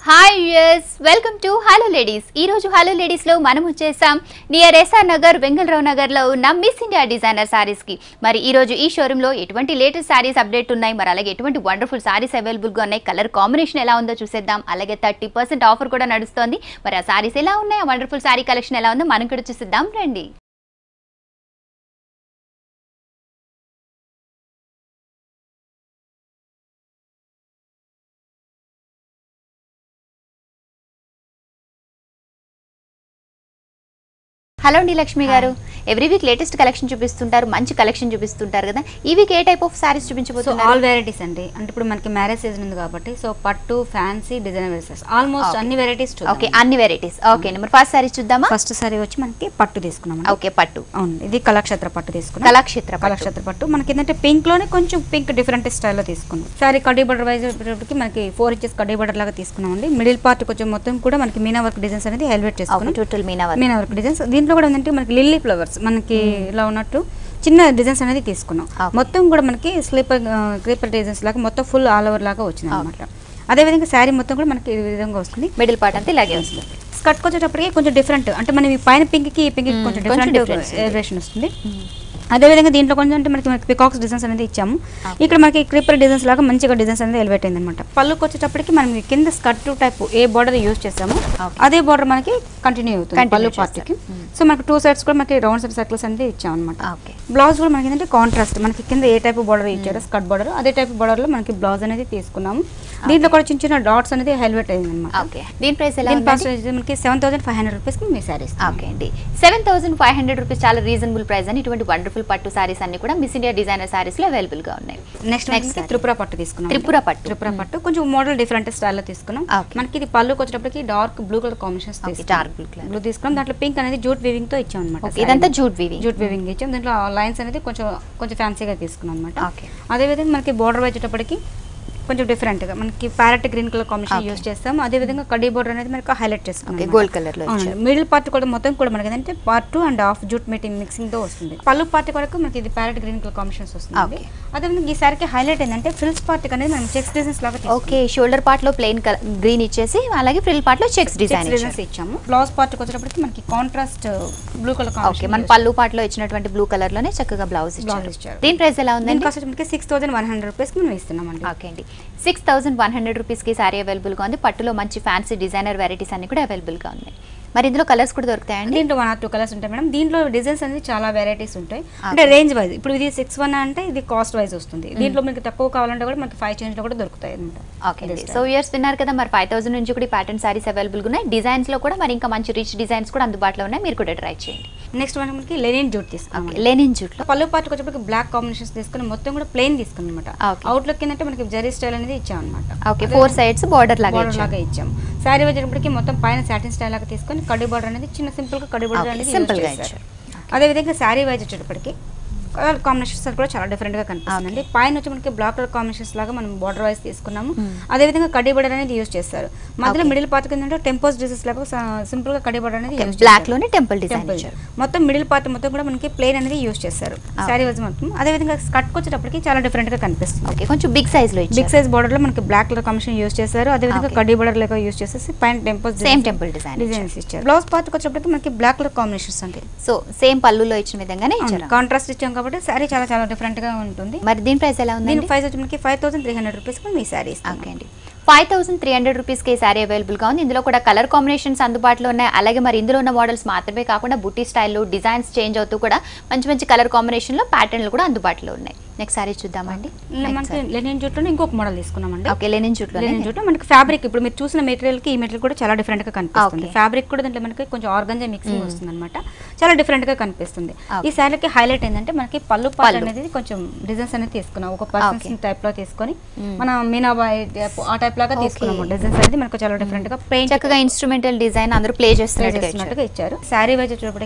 Hi yes welcome to hello ladies ఈ రోజు hello ladies లో మనం వచ్చేసాం నియర్ ఎస్ఆర్ నగర్ వెంగళరావు నగర్ లో ఉన్న మిస్ ఇండియా డిజైనర్ సారీస్ కి మరి ఈ రోజు ఈ షోరూమ్ లో ఎటువంటి లేటెస్ట్ సారీస్ అప్డేట్ ఉన్నాయి మరి అలాగే ఎటువంటి వండర్ఫుల్ సారీస్ అవైలబుల్ గా ఉన్నాయి కలర్ కాంబినేషన్ ఎలా ఉందో చూసేద్దాం అలాగే థర్టీ పర్సెంట్ ఆఫర్ కూడా నడుస్తోంది మరి ఆ సారీస్ ఎలా ఉన్నాయి ఆ వండర్ఫుల్ సారీ కలెక్షన్ ఎలా ఉందో మనం కూడా చూసేద్దాం రండి హలో అండి లక్ష్మి గారు ఎవ్రీ వీక్ లేటెస్ట్ కలెక్షన్ చూపిస్తుంటారు మంచి కలెక్షన్ చూపిస్తుంటారు కదా ఈ వీక్ ఏ టైప్ ఆఫ్ సారీస్ సో చూపించబోతున్నారు ఆల్ వెరైటీస్ అండి అంటే ఇప్పుడు మనకి మ్యారేజ్ సీజన్ ఉంది కాబట్టి సో పట్టు ఫ్యాన్సీ డిజైనర్ వేసేస్ ఆల్మోస్ట్ Okay. అన్ని వెరైటీస్ ఓకే అన్ని వెరైటీస్ ఓకే మరి ఫస్ట్ సారీస్ చూద్దామా ఫస్ట్ సారీ వచ్చి మనకి పట్టు తీసుకున్నాం ఓకే పట్టు అవును ఇది కళాక్షేత్ర పట్టు తీసుకున్నాం కళాక్షేత్ర పట్టు. కళాక్షేత్ర పట్టు మనకి ఏంటంటే పింక్ లోనే కొంచెం పింక్ డిఫరెంట్ స్టైల్లో తీసుకున్నాం సారీ కడ్డీ బటర్ వైజ్ వచ్చేటప్పటికి మనకి ఫోర్ ఇంచెస్ కడ్డీ బటర్ లాగా తీసుకున్నాం అండి మిడిల్ పార్ట్ కొంచెం మొత్తం కూడా మనకి మీనా వర్క్ డిజైన్స్ అనేది హెల్మెట్ ఓకే చేసుకున్నాం total meena work meena work designs దీంట్లో కూడా ఏంటంటే మనకి లిల్లీ ఫ్లవర్స్ మనకి ఇలా ఉన్నట్టు చిన్న డిజైన్స్ అనేది తీసుకున్నాం Okay. మొత్తం కూడా మనకి స్లీపర్ క్రీపర్ డిజైన్స్ లాగా మొత్తం ఫుల్ ఆల్ ఓవర్ లాగా వచ్చింది అనమాట అదేవిధంగా శారీ మొత్తం కూడా మనకి ఈ విధంగా వస్తుంది మిడిల్ పార్ట్ అంతా ఇలాగే వస్తుంది స్కర్ట్ వచ్చేటప్పటికి కొంచెం డిఫరెంట్ అంటే మనం ఈ పైన పింక్ కి పింక్ కొంచెం కొంచెం డిఫరెంట్ difference ఉంది. వేరియేషన్ వస్తుంది అదేవిధంగా దీంట్లో కొంచెం అంటే మనకి మనకి పికాక్స్ డిజైన్స్ అనేది ఇచ్చాము ఇక్కడ మనకి క్రీపర్ డిజైన్స్ లాగా మంచిగా డిజైన్స్ అనేది ఎలివేట్ అయింది అనమాట పళ్ళుకి వచ్చేటప్పటికి మనం ఈ కింద స్కర్ట్ టైప్ ఏ బార్డర్ యూజ్ చేసాము Okay. అదే బార్డర్ మనకి కంటిన్యూ అవుతుంది Continue పళ్ళు చేస్తారు. పార్ట్కి సో మనకి టూ సైడ్స్ కూడా మనకి రౌండ్ సైడ్ సర్కిల్స్ అనేది ఇచ్చాం అనమాట ఓకే బ్లౌజ్ కూడా మనకి ఏంటంటే కాంట్రాస్ట్ మనకి కింద ఏ టైప్ బార్డర్ ఇచ్చారో స్కర్ట్ బార్డర్ అదే టైప్ బార్డర్ లో మనకి బ్లౌజ్ అనేది తీసుకున్నాము దీంట్లో కూడా చిన్న చిన్న డాట్స్ అనేది హైలైట్ అయింది అనమాట ఓకే దీని ప్రైస్ ఎలా దీని ఉంది కాస్ట్ వచ్చేసి మనకి సెవెన్ థౌసండ్ ఫైవ్ హండ్రెడ్ రూపీస్కి మీ శారీస్ ఓకే అండి seven thousand five hundred rupees చాలా రీజనబుల్ ప్రైస్ అని ఇటువంటి వండర్ఫుల్ పట్టు సారీస్ అన్ని కూడా మిస్ ఇండియా డిజైనర్ సారీస్ లో అవైలబుల్ గా ఉన్నాయి next Next next saree. Tripura పట్టు తీసుకున్నాం త్రిపుర పట్టు. త్రిపుర పట్టు కొంచెం మోడల్ డిఫరెంట్ స్టైల్లో తీసుకున్నాం Okay. మనకి ఇది పళ్ళుకి వచ్చేటప్పటికి dark blue colour combinations Okay, dark blue colour. Blue తీసుకున్నాం దాంట్లో పింక్ అనేది జూట్ వీవింగ్ తో ఇచ్చాం అనమాట Okay, ఇదంతా jute weaving. జూట్ వీవింగ్ ఇచ్చాం దాంట్లో లైన్స్ అనేది కొంచెం కొంచెం ఫ్యాన్సీగా తీసుకున్నాం అనమాట Okay. అదేవిధంగా మనకి బార్డర్ వచ్చేటప్పటికి కొంచెం different గా మనకి parrot green colour combination Okay. Use చేస్తాం అదే విధంగా కడ్డీ బోర్డర్ అనేది మనకి హైలైట్ చేసుకున్నాం Okay, అన్నమాట. gold colour లో అవునండి. ఇచ్చారు. మిడిల్ పార్ట్ కూడా మొత్తం కూడా మనకి ఏంటంటే part two and half jute మీటింగ్ మిక్సింగ్ తో వస్తుంది పళ్ళు పార్ట్ కూడా మనకి ఇది ప్యారెట్ గ్రీన్ కలర్ కాంబినేషన్స్ వస్తుంది Okay. అదేవిధంగా ఈ సారికి హైలైట్ ఏంటంటే ఫ్రిల్స్ పార్ట్ అనేది మనం చెక్స్ డిజైన్స్ లాగా తీసుకున్నాం. ఓకే షోల్డర్ పార్ట్ లో ప్లెయిన్ గ్రీన్ ఇచ్చేసి అలాగే ఫ్రిల్ పార్ట్ లో చెక్స్ డిజైన్ చెక్స్ డిజైన్స్ ఇచ్చాము బ్లౌజ్ పార్ట్ వచ్చేటప్పటికి మనకి కాంట్రాస్ట్ బ్లూ కలర్ ఓకే మన పళ్ళు పార్ట్ లో ఇచ్చినటువంటి బ్లూ కలర్ లోనే చక్కగా బ్లౌజ్ ఇచ్చారు ఇచ్చారు. దీని ప్రైస్ ఎలా దీని ఉందండి కాస్ట్ వచ్చి మనకి six thousand one hundred rupees మనం ఇస్తున్నామండి ఓకే అండి సిక్స్ థౌసండ్ వన్ హండ్రెడ్ రూపీస్కి సారీ అవైలబుల్గా ఉంది పట్టులో మంచి ఫ్యాన్సీ డిజైనర్ వెరైటీస్ అన్ని కూడా అవైలబుల్గా ఉన్నాయి మరి ఇందులో కలర్స్ కూడా దొరుకుతాయండి దీంట్లో వన్ ఆర్ టూ కలర్స్ ఉంటాయి మేడం దీంట్లో డిజైన్స్ అనేది చాలా వెరైటీస్ ఉంటాయి అంటే రేంజ్ వైజ్ ఇప్పుడు ఇది సిక్స్ వన్ అంటే ఇది కాస్ట్ వైజ్ వస్తుంది దీంట్లో మనకి తక్కువ కావాలంటే కూడా మనకి ఫైవ్ చేంజ్ లో కూడా దొరుకుతాయి అనమాట ఓకే అండి సో ఇయర్స్ విన్నారు కదా మరి ఫైవ్ థౌసండ్ నుంచి కూడా ప్యాటర్న్ సారీస్ అవైలబుల్గా ఉన్నాయి డిజైన్స్ లో కూడా మరి ఇంకా మంచి రిచ్ డిజైన్స్ కూడా అందుబాటులో ఉన్నాయి మీరు కూడా ట్రై చేయండి నెక్స్ట్ మనకి లెనిన్ జూట్ తీసుకున్నాం ఓకే లెనిన్ జూట్లో పళ్ళు పార్ట్కి వచ్చేప్పటికి బ్లాక్ కాంబినేషన్స్ తీసుకుని మొత్తం కూడా ప్లెయిన్ తీసుకున్నాం అనమాట Okay. అవుట్లుక్ ఏంటంటే మనకి జరీ స్టైల్ అనేది ఇచ్చాం అనమాట ఓకే ఫోర్ సైడ్స్ బార్డర్ లాగా బార్డర్ ఇచ్చారు. లాగా ఇచ్చాం శారీ వచ్చేటప్పటికి మొత్తం పైన సాటిన్ స్టైల్ లాగా తీసుకొని కడ్డీ బార్డర్ అనేది చిన్న సింపుల్ గా కడ్డీ బార్డర్ Okay, అనేది simple యూజ్ గా చేశారు ఇచ్చారు. అదే విధంగా శారీ వైజ్ వచ్చేటప్పటికి కలర్ కాంబినేషన్స్ కూడా చాలా డిఫరెంట్ గా కనిపిస్తుంది పైన వచ్చి మనకి బ్లాక్ కలర్ కాంబినేషన్స్ లాగా మనం బార్డర్ వైజ్ తీసుకున్నాము అదే విధంగా కడ్డీ బార్డర్ అనేది యూజ్ చేస్తారు మధ్యలో Okay. మిడిల్ పార్ట్ కింద టెంపోస్ డిజైన్స్ లాగా సింపుల్ గా కడ్డీ బార్డర్ అనేది యూజ్ బ్లాక్ లోనే టెంపుల్ డిజైన్ టెంపుల్ ఇచ్చారు మొత్తం మిడిల్ పార్ట్ మొత్తం కూడా మనకి ప్లేన్ అనేది యూజ్ చేస్తారు శారీ వైజ్ మొత్తం అదే విధంగా స్కర్ట్ వచ్చేటప్పటికి చాలా డిఫరెంట్ గా కనిపిస్తుంది ఓకే కొంచెం బిగ్ సైజ్ లో బిగ్ ఇచ్చారు సైజ్ బార్డర్ లో మనకి బ్లాక్ కలర్ కాంబినేషన్ యూజ్ చేశారు అదే విధంగా Okay. కడ్డీ బార్డర్ లాగా యూజ్ చేసేసి పైన temples Same temple design designs ఇచ్చారు బ్లౌజ్ పార్ట్ వచ్చేటప్పటికి మనకి బ్లాక్ కలర్ కాంబినేషన్స్ అండి సో సేమ్ పళ్ళులో ఇచ్చిన విధంగానే ఇచ్చారు కాంట్రాస్ట్ ఇచ్చాం కాబట్టి శారీ చాలా చాలా డిఫరెంట్ గా ఉంటుంది మరి దీని ప్రైస్ ఎలా దీని ఉందండి ప్రైస్ వచ్చి మనకి five thousand three hundred rupees మీ శారీ ఓకే అండి ఫైవ్ థౌసండ్ త్రీ హండ్రెడ్ రూపీస్కి ఈ సారీ అవైలబుల్గా ఉంది ఇందులో కూడా కలర్ కాంబినేషన్స్ అందుబాటులో ఉన్నాయి అలాగే మరి ఇందులో ఉన్న మోడల్స్ మాత్రమే కాకుండా బుట్టి స్టైల్లో డిజైన్స్ చేంజ్ అవుతూ కూడా మంచి మంచి కలర్ కాంబినేషన్లో ప్యాటర్న్లు కూడా అందుబాటులో ఉన్నాయి నెక్స్ట్ సారీ చూద్దామండి మనకి లెనిన్ జూట్లోనే ఇంకొక మోడల్ తీసుకున్నామండి ఓకే లెనిన్ చుట్లో లెనిన్ జూట్ మనకి ఫ్యాబ్రిక్ ఇప్పుడు మీరు చూసిన మెటీరియల్ కి ఈ మెటీరియల్ కూడా చాలా డిఫరెంట్ గా కనిపిస్తుంది Okay. ఫ్యాబ్రిక్ కూడా దాంట్లో మనకి కొంచెం ఆర్గంజా మిక్సింగ్ వస్తుంది అనమాట చాలా డిఫరెంట్ గా కనిపిస్తుంది Okay. ఈ శారీకి హైలైట్ ఏంటంటే మనకి పళ్ళు పాలు పళ్ళు. అనేది కొంచెం డిజైన్స్ అనేది తీసుకున్నాం ఒక పర్సన్స్ Okay. టైప్ లో తీసుకొని మనం మీనాబాయి type ఆ టైప్ లాగా తీసుకున్నాము డిజైన్స్ అనేది మనకు చాలా డిఫరెంట్ గా పెయింట్ చక్కగా ఇన్స్ట్రుమెంటల్ డిజైన్ అందరూ ప్లే చేస్తున్నట్టుగా ఇచ్చారు. చేస్తున్నట్టుగా ఇచ్చారు శారీ వైజ్ వచ్చేటప్పటికి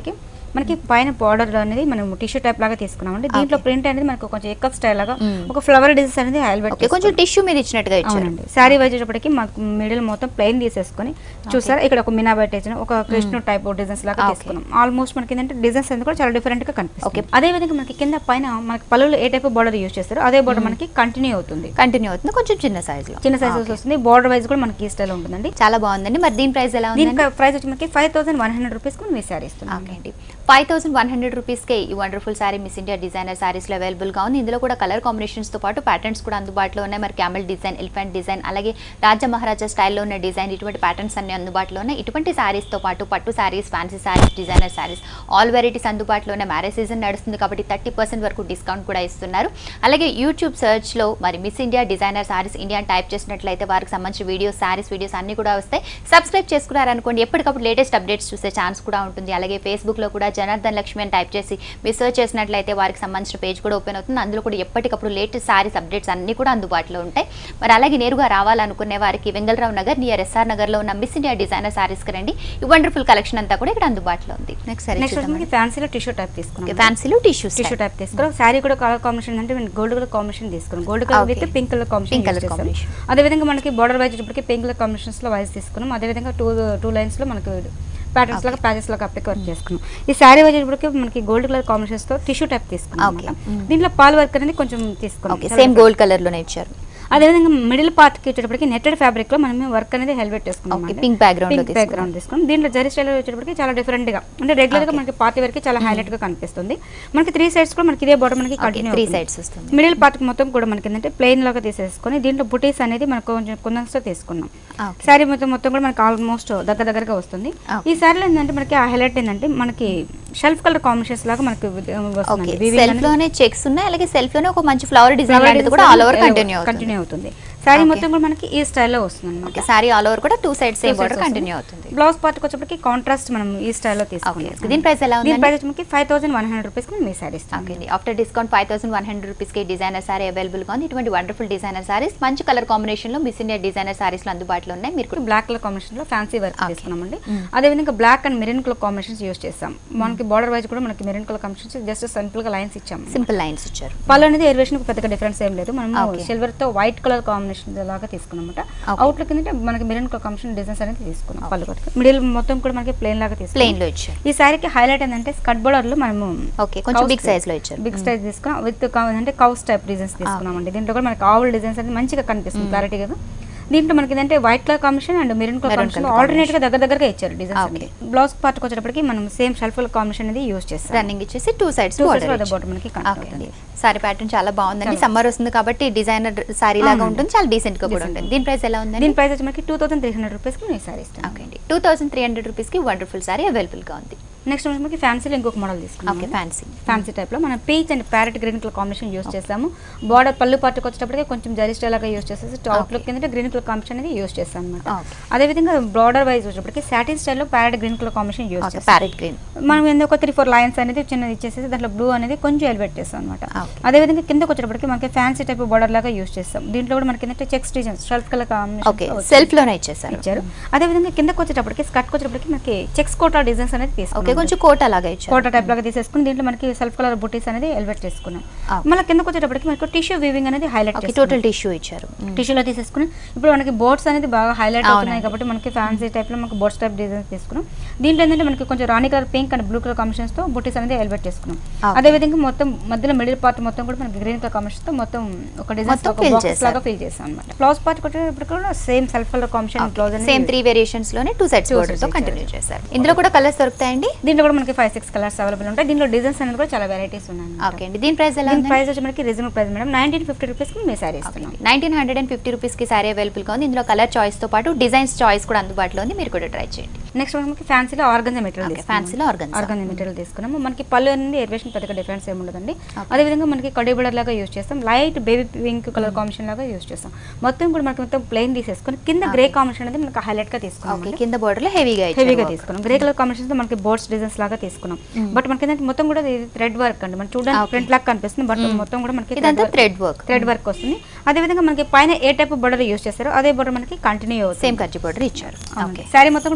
మనకి పైన బార్డర్ అనేది మనం టిష్యూ టైప్ లాగా తీసుకున్నామండి దీంట్లో ప్రింట్ అనేది మనకు కొంచెం ఎక్కప్ స్టైల్ లాగా మ్మ్. ఒక ఫ్లవర్ డిజైన్స్ అనేది హైలైట్ ఓకే కొంచెం టిష్యూ మీద ఇచ్చినట్టుగా ఇచ్చారు అవునండి శారీ వచ్చేటప్పటికి మాకు మిడిల్ మొత్తం ప్లెయిన్ తీసేసుకొని చూసారా ఇక్కడ ఒక మినా పెట్టేసిన ఒక కృష్ణ టైప్ డిజైన్స్ లాగా Okay. తీసుకున్నాం ఆల్మోస్ట్ మనకి ఏంటంటే డిజైన్స్ అనేది కూడా చాలా డిఫరెంట్ గా కనిపిస్తుంది Okay. అదే విధంగా మనకి కింద పైన మనకి పళ్ళు ఏ టైప్ బార్డర్ యూస్ చేస్తారో అదే బార్డర్ మనకి కంటిన్యూ అవుతుంది కంటిన్యూ అవుతుంది కొంచెం చిన్న సైజ్ లో చిన్న సైజెస్ వస్తుంది బార్డర్ వైజ్ కూడా మనకి ఈ స్టైల్ ఉంటుందండి చాలా బాగుందండి మరి దీని ప్రైస్ ఎలా దీని ఉంది ప్రైస్ వచ్చి మనకి five thousand one hundred rupees మీ శారీ ఇస్తున్నాం ఓకే అండి ఫైవ్ థౌసండ్ వన్ హండ్రెడ్ రూపీస్కే ఈ wonderful saree Miss India designer సారీస్లో అవైలబుల్గా ఉంది ఇందులో కూడా కలర్ కాంబినేషన్స్తో పాటు ప్యాటర్న్స్ కూడా అందుబాటులో ఉన్నాయి మరి క్యామెల్ డిజైన్ ఎలిఫెంట్ డిజైన్ అలాగే రాజా మహారాజా స్టైల్లో ఉన్న డిజైన్ ఇటువంటి ప్యాటర్న్స్ అన్ని అందుబాటులో ఉన్నాయి ఇటువంటి సారీస్తో పాటు పట్టు sarees fancy saris designer sarees all varieties అందుబాటులో ఉన్నాయి మ్యారేజ్ సీజన్ నడుస్తుంది కాబట్టి థర్టీ పర్సెంట్ వరకు డిస్కౌంట్ కూడా ఇస్తున్నారు అలాగే యూట్యూబ్ సెర్చ్లో మరి Miss India designer saris India type చేసినట్లయితే వారికి సంబంధించిన వీడియోస్ సారీస్ వీడియోస్ అన్ని కూడా వస్తాయి సబ్స్క్రైబ్ చేసుకున్నారనుకోండి ఎప్పటికప్పుడు లేటెస్ట్ అప్డేట్స్ చూసే ఛాన్స్ కూడా ఉంటుంది అలాగే ఫేస్బుక్లో కూడా జనార్దన్ లక్ష్మి అని టైప్ చేసి మీరు సెర్చ్ చేసినట్లయితే వారికి సంబంధించిన పేజ్ కూడా ఓపెన్ అవుతుంది అందులో కూడా ఎప్పటికప్పుడు లేటెస్ట్ సారీస్ అప్డేట్స్ అన్ని కూడా అందుబాటులో ఉంటాయి మరి అలాగే నేరుగా రావాలనుకునే వారికి వెంగళరావు నగర్ నియర్ ఎస్ఆర్ నగర్లో ఉన్న మిస్ ఇండియా డిజైనర్ సారీస్కి రండి ఈ వండర్ఫుల్ కలెక్షన్ అంతా కూడా ఇక్కడ అందుబాటులో ఉంది నెక్స్ట్ సారీ నెక్స్ట్ వచ్చి మనకి ఫ్యాన్సీలో టిష్యూ టైప్ తీసుకున్నాం ఫ్యాన్సీలో టిష్యూస్ టిష్యూ టైప్ తీసుకున్నాం శారీ కూడా కలర్ కాంబినేషన్ అంటే గోల్డ్ కలర్ కాంబినేషన్ తీసుకున్నాం gold colour with Okay. Pink colour Pink combination colour చేస్తాం combination. అదే విధంగా మనకి బార్డర్ వైజ్ ఇప్పటికి పింక్ కలర్ కాంబినేషన్స్ లో వైజ్ తీసుకున్నాం అదే విధంగా టూ టూ లైన్స్ లో మనకి ప్యాటర్న్స్ లాగా ప్యాచెస్ లాగా అప్లిక్ వర్క్ చేసుకున్నాం ఈ శారీ వచ్చి ఇప్పటికి మనకి గోల్డ్ కలర్ కాంబినేషన్స్ తో టిష్యూ టైప్ తీసుకున్నాం Okay. అన్నమాట. Mm. దీంట్లో పాల్ వర్క్ అనేది కొంచెం తీసుకున్నాం ఓకే చాలా సేమ్ గోల్డ్ కలర్లోనే ఇచ్చారు అదేవిధంగా మిడిల్ పార్ట్ కి వచ్చేటప్పటికి నెట్టెడ్ ఫ్యాబ్రిక్ లో మనం వర్క్ అనేది హెల్మెట్ తీసుకున్నాం Okay, అండి. pink background లో Pink తీసుకున్నాం. background తీసుకున్నాం దీంట్లో జరీ స్టైల్ వచ్చేటప్పటికి చాలా డిఫరెంట్ గా అంటే రెగ్యులర్ గా Okay. మనకి పార్టీ వరకు చాలా హైలైట్ గా కనిపిస్తుంది మనకి త్రీ సైడ్స్ కూడా మనకి ఇదే బార్డర్ మనకి ఓకే కంటిన్యూ త్రీ సైడ్స్ వస్తుంది మిడిల్ పార్ట్ మొత్తం కూడా మనకి ఏంటంటే ప్లెయిన్ లాగా తీసేసుకొని దీంట్లో బుటీస్ అనేది మనకు కొంచెం కుందన్స్ తో తీసుకున్నాం ఓకే శారీ మొత్తం మొత్తం కూడా మనకి ఆల్మోస్ట్ దగ్గర దగ్గరగా వస్తుంది Okay. ఈ శారీలో ఏంటంటే మనకి హైలైట్ ఏంటంటే మనకి షెల్ఫ్ కలర్ కాంబినేషన్స్ లాగా మనకి ఓకే సెల్ఫ్ లోనే చెక్స్ ఉన్నాయి అలాగే సెల్ఫ్ లోనే ఒక మంచి ఫ్లవర్ డిజైన్ లాంటిది కూడా ఆల్ ఓవర్ కంటిన్యూ అవుతుంది కంటిన్యూ అవుతుంది శారీ Okay. మొత్తం కూడా మనకి ఈ స్టైల్లో వస్తుంది అనమాట ఓకే సారీ ఆల్ ఓవర్ కూడా two side same border continue అవుతుంది బ్లౌజ్ పార్ట్ వచ్చేప్పటికి కాంట్రాస్ట్ మనం ఈ స్టైల్లో ఓకే తీసుకుంటాం దీని ప్రైస్ ఎలా దీని ఉంది ప్రైస్ మనకి five thousand one hundred rupees మీ శారీ ఇస్తాం ఓకే అండి after discount five thousand one hundred రూపీస్కి డిజైనర్ సారీ అవైలబుల్గా ఉంది ఇటువంటి వండర్ఫుల్ డిజైనర్ సారీస్ మంచి కలర్ కాంబినేషన్లో మిస్ ఇండియా డిజైనర్ సారీస్లో అందుబాటులో ఉన్నాయి మీరు కూడా బ్లాక్ కలర్ కాంబినేషన్ లో ఫ్యాన్సీ వర్క్ Okay. తీసుకున్నామండి Mm. అదే విధంగా black and maroon colour combinations use చేస్తాం మనకి బార్డర్ వైజ్ కూడా మనకి maroon colour combinations just simple గా లైన్స్ ఇచ్చాము సింపుల్ లైన్స్ ఇచ్చారు పళ్ళు అనేది ఎరివేషన్ పెద్దగా డిఫరెన్స్ ఏం లేదు మనం Okay. సిల్వర్ తో వైట్ కలర్ కాంబినేషన్ లాగా తీసుకున్నాం అనమాట Okay. అవుట్ లుక్ ఏంటంటే మనకి మెరూన్ కలర్ కాంబినేషన్ డిజైన్స్ అనేది తీసుకున్నాం పళ్ళు మిడిల్ మొత్తం కూడా మనకి ప్లేన్ లాగా తీసుకున్నాం ప్లెయిన్ లో ఇచ్చారు ఈ శారీకి హైలైట్ ఏంటంటే స్కట్ బోర్డర్ లో మనము ఓకే కొంచెం బిగ్ సైజ్ లో ఇచ్చారు బిగ్ సైజ్ తీసుకున్నాం విత్ అంటే కౌస్ టైప్ డిజైన్స్ తీసుకున్నామండి దీంట్లో కూడా మనకి ఆవుల్ డిజైన్స్ అనేది మంచిగా కనిపిస్తుంది క్లారిటీ కదా దీంట్లో మనకి ఏంటంటే white colour combination and maroon colour Maroon combination colour alternate గా దగ్గర దగ్గరగా ఇచ్చారు డిజైన్స్ Okay. అనేది బ్లౌజ్ పార్ట్ వచ్చేటప్పటికి మనం సేమ్ షెల్ఫ్ కాంబినేషన్ అనేది యూస్ చేస్తాం రన్నింగ్ ఇచ్చేసి two sides Two sides border border border మనకి connect ఓకే అవుతుంది. అండి సారీ ప్యాటర్న్ చాలా బాగుందండి చాలా సమ్మర్ వస్తుంది కాబట్టి డిజైనర్ సారీ లాగా అవునండి. ఉంటుంది చాలా డీసెంట్ గా కూడా Decent. ఉంటుంది దీని ప్రైస్ ఎలా ఉందండి దీని ప్రైస్ వచ్చి మనకి టూ థౌసండ్ త్రీ హండ్రెడ్ రూపీస్కి మేము సారీ ఇస్తాం ఓకే అండి టూ థౌసండ్ త్రీ హండ్రెడ్ రూపీస్కి వండర్ఫుల్ సారీ అవైలబుల్గా ఉంది నెక్స్ట్ వచ్చి మనకి ఫ్యాన్సీలో ఇంకొక మోడల్ తీసుకున్నాం ఓకే ఫ్యాన్సీ ఫ్యాన్సీ టైప్ లో మనం peach and parrot green colour combination use చేస్తాము బార్డర్ పళ్ళు పాటుకు వచ్చేటప్పటికి కొంచెం జరీ స్టైల్ లాగా యూస్ చేసేసి అవుట్ లుక్ ఏంటంటే గ్రీన్ కలర్ కాంబినేషన్ అనేది యూస్ చేస్తాం అనమాట Okay. అదే విధంగా బార్డర్ వైజ్ వచ్చేటప్పటికి సాటిన్ స్టైల్లో parrot green colour combination use okay చేస్తాం ప్యారెట్ గ్రీన్ మనం ఎందుకు ఒక త్రీ ఫోర్ లైన్స్ అనేది చిన్నది ఇచ్చేసి దాంట్లో బ్లూ అనేది కొంచెం ఎలివేట్ చేస్తాం అనమాట Okay. అదే విధంగా కిందకి వచ్చేటప్పటికి మనకి ఫ్యాన్సీ టైప్ బార్డర్ లాగా యూస్ చేస్తాం దీంట్లో కూడా మనకి ఏంటంటే checks designs self colour okay combination self లోనే ఇచ్చేసారు ఇచ్చారు అదే విధంగా కిందకి వచ్చేటప్పటికి స్కర్ట్ వచ్చేటప్పటికి మనకి చెక్స్ కోటా డిజైన్స్ అనేది ఓకే తీసుకున్నాం కొంచెం కోట లాగా ఇచ్చారు కోట టైప్ లాగా తీసేసుకుని దీంట్లో మనకి సెల్ఫ్ కలర్ బుటీస్ అనేది ఎలివేట్ చేసుకున్నాం Okay. మళ్ళీ కిందకి వచ్చేటప్పటికి మనకు టిష్యూ వీవింగ్ అనేది హైలైట్ ఓకే టోటల్ టిష్యూ ఇచ్చారు టిష్యూలో తీసేసుకుని ఇప్పుడు మనకి బోర్డ్స్ అనేది బాగా హైలైట్ అవునండి. అవుతున్నాయి కాబట్టి మనకి ఫ్యాన్సీ టైప్ లో మనకి బోర్డ్స్ టైప్ డిజైన్స్ తీసుకున్నాం దీంట్లో ఏంటంటే మనకి కొంచెం rani colour pink and blue colour combinations తో బుటీస్ అనేది ఎలివేట్ చేసుకున్నాం Okay. అదే విధంగా మొత్తం మధ్యలో మిడిల్ పార్ట్ మొత్తం కూడా మనకి గ్రీన్ కలర్ కాంబినేషన్ తో మొత్తం ఒక డిజైన్ మొత్తం fill బాక్స్ చేశారు. లాగా ఫిల్ చేస్తాం అనమాట బ్లౌజ్ పార్ట్ ఇప్పుడు కూడా same self colour combination blouse same three variations లోనే టూ సైడ్స్ Two బోర్డర్ తో sides కంటిన్యూ చేశారు ఇందులో కూడా కలర్స్ దొరుకుతాయండి దీంట్లో కూడా మనకి ఫైవ్ సిక్స్ కలర్స్ అవైలబుల్ ఉంటాయి దీంట్లో డిజైన్స్ అనేది కూడా చాలా వెరైటీస్ ఉన్నాయి ఓకే అండి దీని ప్రైస్ ఎలా దీని ఉంది ప్రైస్ వచ్చి మనకి reasonable price madam nineteen fifty rupees కి మీ సారీ ఇస్తున్నాం నైన్టీన్ హండ్రెడ్ అండ్ ఫిఫ్టీ రూపీస్కి సారీ అవైలబుల్గా ఉంది ఇందులో కలర్ చాయిస్తో పాటు డిజైన్స్ చాయిస్ కూడా అందుబాటులో ఉంది మీరు కూడా ట్రై చేయండి నెక్స్ట్ మనకి ఫ్యాన్సీలో ఆర్గన్జా మెటీరియల్ Okay, fancy లో organza. ఆర్గన్జా మెటీరియల్ తీసుకున్నాము మనకి పళ్ళు అనేది ఎరివేషన్ పెద్దగా డిఫరెన్స్ ఏమి ఉండదండి Okay. అదే విధంగా మనకి కడి బుడర్ లాగా యూస్ చేస్తాం light baby pink colour combination లాగా యూస్ చేస్తాం మొత్తం కూడా మనకి మొత్తం ప్లెయిన్ తీసేసుకొని కింద గ్రే కాంబినేషన్ అనేది మనకి హైలైట్ గా ఓకే తీసుకున్నాం కింద బోర్డర్లో హెవీగా హెవీగా తీసుకున్నాం గ్రే కలర్ కాంబినేషన్ తో మనకి బోర్డ్స్ డిజైన్స్ లాగా తీసుకున్నాం బట్ మనకి ఏంటంటే మొత్తం కూడా ఇది థ్రెడ్ వర్క్ అండి మనం చూడడానికి Okay. ప్రింట్ లాగా కనిపిస్తుంది బట్ మొత్తం కూడా మనకి ఇదంతా థ్రెడ్ వర్క్ థ్రెడ్ వర్క్ వస్తుంది అదే విధంగా మనకి పైన ఏ టైప్ బోర్డర్ యూస్ చేస్తారో అదే బోర్డర్ మనకి కంటిన్యూ అవుతుంది సేమ్ కర్జీ బోర్డర్ ఇచ్చారు ఓకే శారీ మొత్తం కూడా మనకి ఈ